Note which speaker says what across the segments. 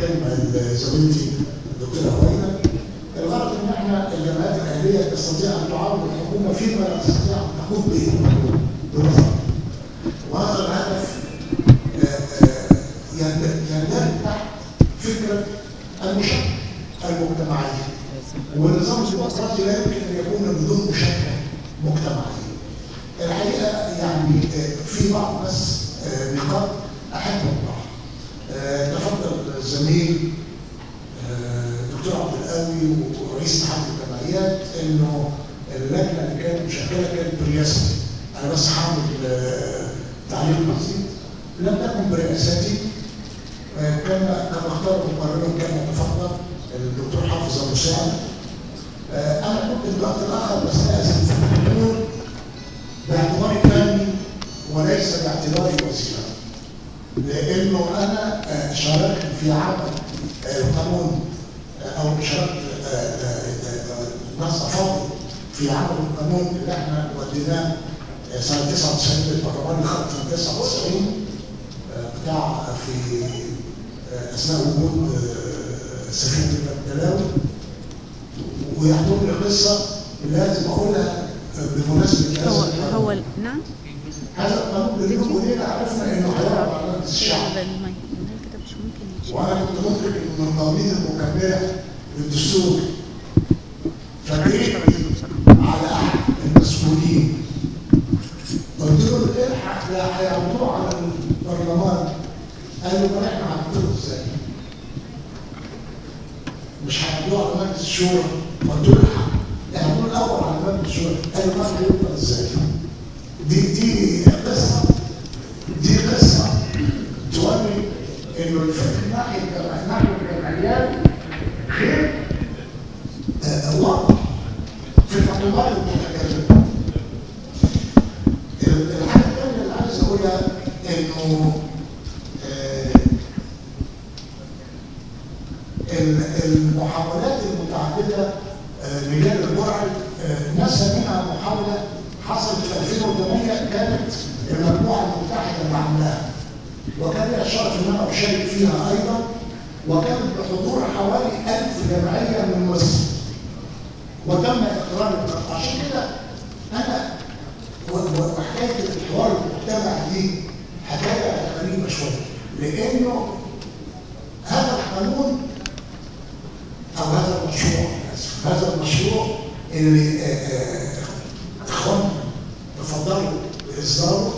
Speaker 1: كلمه لزميلتي الدكتوره هوينا الغرض ان احنا الجمعيات الاهليه تستطيع ان تعارض الحكومه فيما لا تستطيع ان تقوم به بالوطن وهذا الهدف يندرج تحت فكره المشاركه المجتمعيه والنظام الديمقراطي لا يمكن ان يكون بدون مشاركه مجتمعيه. الحقيقه يعني في بعض بس نقاط احب اوضحها. تفضل الزميل دكتور عبد القوي ورئيس اتحاد الجمعيات انه اللجنه اللي كانت مشكله كانت برئاستي. انا بس هعمل تعليق بسيط. لم تكن برئاستي كان كما اختار مقررا كما تفضل الدكتور حافظ ابو سعد انا كنت في الوقت الاخر بستاذن في الحضور باعتباري فني وليس باعتباري وسيله لانه انا شاركت في عمل القانون او شاركت ناس افاضل في عمل القانون اللي احنا وديناه سنه 99 للبرلمان الخط سنه 99 بتاع في اثناء وجود سفينه البدلاوي ويحضرني قصه لازم اقولها بمناسبه
Speaker 2: هو
Speaker 1: هذا
Speaker 2: هو نعم
Speaker 1: هذا القانون بينه وبين عرفنا انه هيقع على مجلس الشعب
Speaker 2: المايك المايك كده مش ممكن يتشال
Speaker 1: وانا كنت مدرك انه من القوانين المكمله للدستور فجريت على احد المسؤولين قلت له الحق لا هيعرضوه على البرلمان قال له طب احنا هنعمله ازاي؟ مش هيعرضوه على مجلس الشورى قلت له الحق يعرضوه الاول على مجلس الشورى قال له ما هيبقى ازاي؟ دي دي قصه دي قصه توري انه الفكر ناحيه الجمع- ناحيه الجمعيات غير آه، واضح في الاعتبار المتكلم ال- الحاجه الثانيه اللي عايز اقولها انه آه، ال- المحاولات المتعدده آه، رجال البرعي آه، نسى منها محاوله حصلت في 2008 كانت المجموعه المتحده اللي عاملاها وكان لي الشرف ان انا اشارك فيها ايضا وكانت بحضور حوالي 1000 جمعيه من مصر وتم اقرار القرار عشان كده انا و- و- وحكايه الحوار المجتمع دي حكايه غريبه شويه لانه هذا القانون او هذا المشروع أنا آسف، هذا المشروع اللي آه، آه، اخواننا تفضلوا باصداره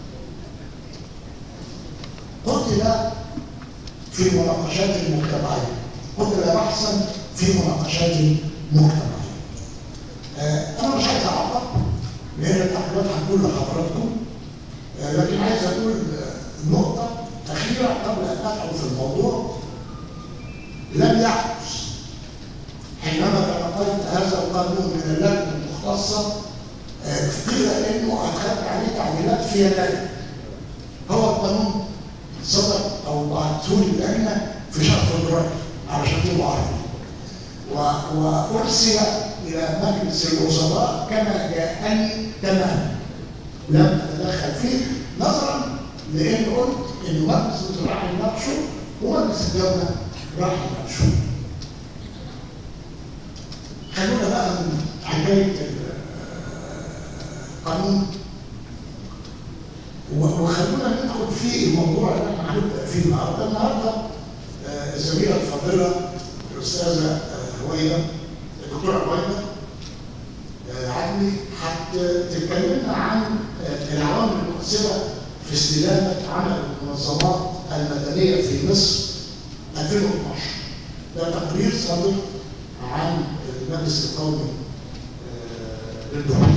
Speaker 1: قتل في مناقشات مجتمعيه قتل بحثا في مناقشات مجتمعيه آه، انا مش عايز اعقب لان التعقيبات هتكون لحضراتكم آه، لكن عايز اقول آه، نقطه اخيره قبل ان ادخل في الموضوع لم يحدث حينما تلقيت هذا القانون من اللجنه المختصه آه، قيل انه اخذت عليه تعديلات في يناير هو القانون صدر او بعثوه اللجنه في شهر فبراير علشان تبقوا عارفين و- وارسل الى مجلس الوزراء كما جاءني تماما لم اتدخل فيه نظرا لان قلت ان مجلس الوزراء هيناقشه ومجلس الدوله راح يناقشه خلونا بقى من حكايه القانون و- وخلونا ندخل في الموضوع اللي احنا هنبدا فيه النهارده، النهارده آه، الزميله الفاضله الاستاذه آه، هويدا الدكتوره هويدا آه، عدلي هتتكلمنا عن آه، العوامل المؤثره في استدامه عمل المنظمات المدنيه في مصر 2012 ده تقرير صادر عن المجلس القومي آه، للدخول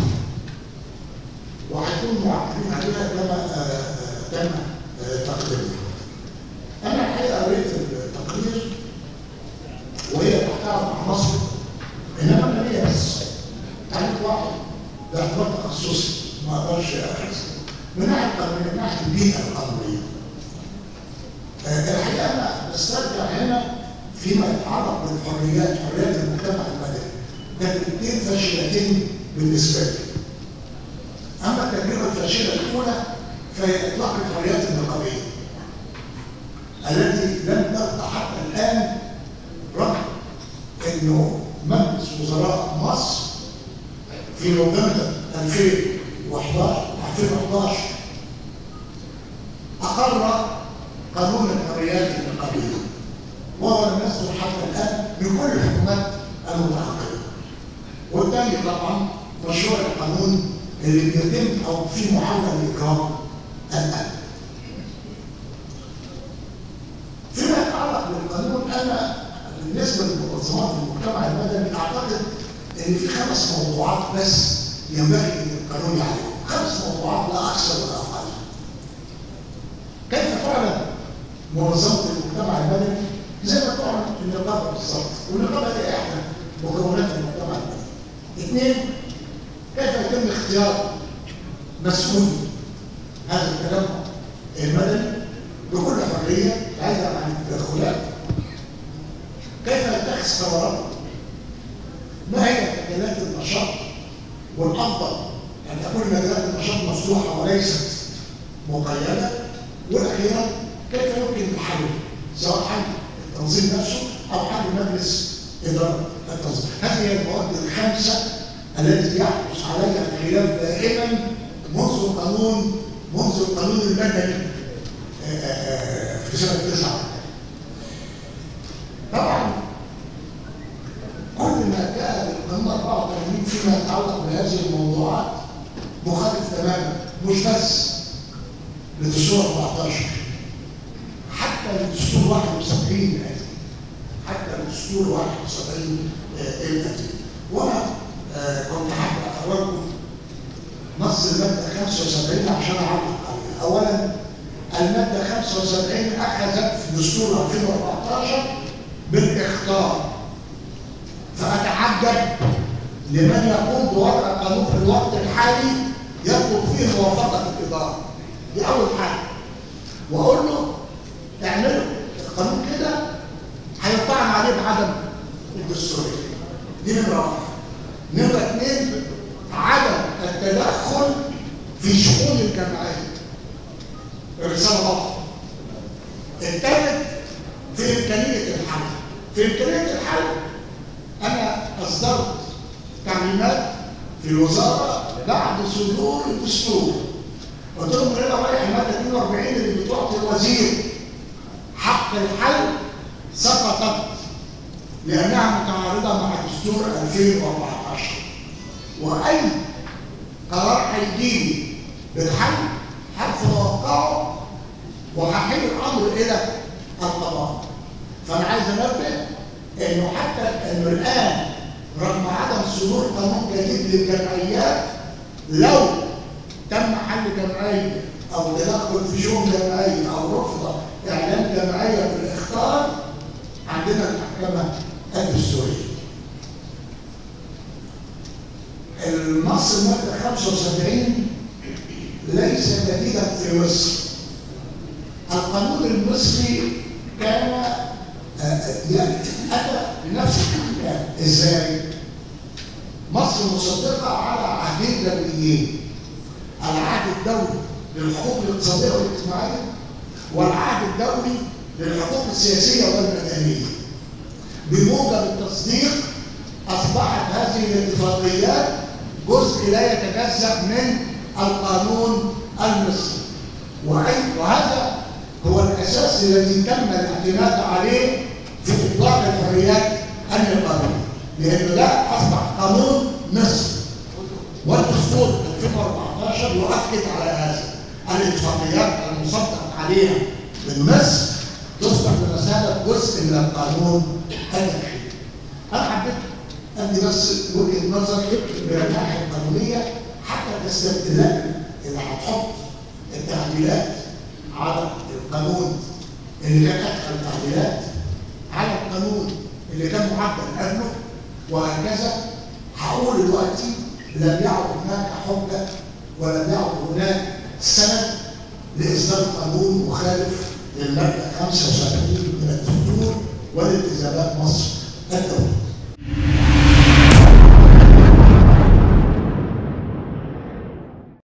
Speaker 1: وهيكون معاقبين عليها كما آه، آه، تم آه، تقديمها. انا الحقيقه قريت التقرير وهي تحتها عناصر انما انا ليا بس تعليق واحد ده اعتبار تخصصي ما اقدرش اخذ من ناحيه القانونيه من ناحيه البيئه القانونيه. آه، الحقيقه انا بسترجع هنا فيما يتعلق بالحريات حريات المجتمع المدني تجربتين فاشلتين بالنسبه لي. اما التجربه الفاشله الاولى فهي اطلاق الحريات النقابيه التي لم تبقى حتى الان انه مجلس وزراء مصر في نوفمبر 2011 2011 اقر قانون الحريات النقابيه وهو لم يصدر حتى الان من كل الحكومات المتعاقبه والثاني طبعا مشروع القانون اللي بيتم او في محاوله لاجرامه الان فيما يتعلق بالقانون انا بالنسبه لمنظمات المجتمع المدني اعتقد ان في خمس موضوعات بس ينبغي ان القانون يعلمهم خمس موضوعات لا اكثر ولا اقل كيف تعلن منظمه المجتمع المدني زي ما تعلن النقابه بالظبط والنقابه هي احدى مكونات المجتمع المدني اثنين كيف يتم اختيار مسؤول هذا التجمع المدني بكل حريه بعيدا عن التدخلات كيف يتخذ قرارات ما هي مجالات النشاط والافضل ان تكون مجالات النشاط مفتوحه وليست مقيده واخيرا كيف يمكن الحل سواء حل التنظيم نفسه او حل مجلس اداره التنظيم هذه هي المواد الخمسه التي يحدث عليها الخلاف دائما منذ القانون منذ القانون المدني في سنه 9 طبعا كل ما جاء بالقانون 84 فيما يتعلق بهذه الموضوعات مخالف تماما مش بس لدستور 14 حتى لدستور 71 الاتي حتى لدستور 71 الاتي وانا كنت حابب افرجكم نص الماده 75 عشان اعلق عليها اولا الماده 75 اخذت في دستور 2014 بالاختار فاتعجب لمن يقوم بوضع القانون في الوقت الحالي يطلب فيه موافقه الاداره دي اول حاجه واقول له اعملوا القانون كده هيطعن عليه بعدم الدستوريه دي نمره واحد نمرة اثنين عدم التدخل في شؤون الجمعية الرسالة واضحة الثالث في إمكانية الحل في إمكانية الحل أنا أصدرت تعليمات في الوزارة بعد صدور الدستور قلت لهم هنا رايح المادة 42 اللي بتعطي الوزير حق الحل سقطت لأنها متعارضة مع دستور 2014 وأي قرار هيجيلي بالحل هتوقعه وهحيل الأمر إلى القضاء فأنا عايز أنبه إنه حتى إنه الآن رغم عدم صدور قانون جديد للجمعيات لو تم حل جمعية أو تدخل في شؤون جمعية أو رفض إعلان جمعية بالاختار عندنا المحكمة الدستورية. النص المادة 75 ليس جديدا في مصر. القانون المصري كان أتى بنفس الأحكام، إزاي؟ مصر مصدقة على عهدين دوليين. العهد الدولي للحقوق الاقتصادية والاجتماعية والعهد الدولي للحقوق السياسية والمدنية. بموجب التصديق اصبحت هذه الاتفاقيات جزء لا يتجزا من القانون المصري وهذا هو الاساس الذي تم الاعتماد عليه في اطلاق الحريات النقابيه لانه ده اصبح قانون مصر والدستور 2014 يؤكد على هذا الاتفاقيات المصدق عليها من مصر تصبح بمثابه جزء من القانون الداخلي. انا حبيت ادي بس وجهه نظر من الناحيه القانونيه حتى تستبدلات اللي هتحط التعديلات على القانون اللي كان ادخل تعديلات على القانون اللي كان معدل قبله وهكذا هقول دلوقتي لم يعد هناك حجه ولم يعد هناك سند لاصدار قانون مخالف للماده 75 من الدستور والالتزامات مصر الدوليه.